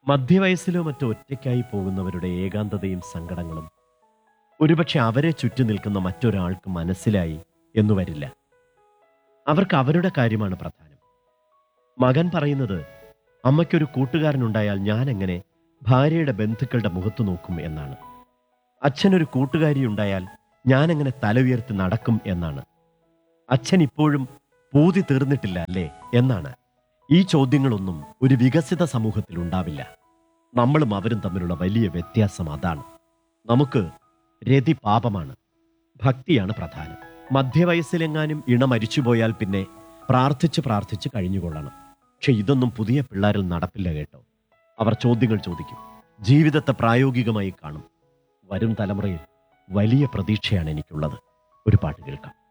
മധ്യവയസ്സിലോ മറ്റോ ഒറ്റയ്ക്കായി പോകുന്നവരുടെ ഏകാന്തതയും സങ്കടങ്ങളും ഒരുപക്ഷെ അവരെ ചുറ്റി നിൽക്കുന്ന മറ്റൊരാൾക്ക് മനസ്സിലായി എന്നു വരില്ല അവർക്ക് അവരുടെ കാര്യമാണ് പ്രധാനം മകൻ പറയുന്നത് അമ്മയ്ക്കൊരു കൂട്ടുകാരനുണ്ടായാൽ ഞാൻ എങ്ങനെ ഭാര്യയുടെ ബന്ധുക്കളുടെ മുഖത്തു നോക്കും എന്നാണ് അച്ഛനൊരു കൂട്ടുകാരി ഉണ്ടായാൽ ഞാൻ എങ്ങനെ തല ഉയർത്തി നടക്കും എന്നാണ് അച്ഛൻ ഇപ്പോഴും പൂതി തീർന്നിട്ടില്ല അല്ലേ എന്നാണ് ഈ ചോദ്യങ്ങളൊന്നും ഒരു വികസിത സമൂഹത്തിൽ ഉണ്ടാവില്ല നമ്മളും അവരും തമ്മിലുള്ള വലിയ വ്യത്യാസം അതാണ് നമുക്ക് രതി പാപമാണ് ഭക്തിയാണ് പ്രധാനം മധ്യവയസ്സിലെങ്ങാനും ഇണ മരിച്ചുപോയാൽ പിന്നെ പ്രാർത്ഥിച്ച് പ്രാർത്ഥിച്ച് കഴിഞ്ഞുകൊള്ളണം പക്ഷെ ഇതൊന്നും പുതിയ പിള്ളേരിൽ നടപ്പില്ല കേട്ടോ അവർ ചോദ്യങ്ങൾ ചോദിക്കും ജീവിതത്തെ പ്രായോഗികമായി കാണും വരും തലമുറയിൽ വലിയ പ്രതീക്ഷയാണ് എനിക്കുള്ളത് ഒരു പാട്ട് കേൾക്കാം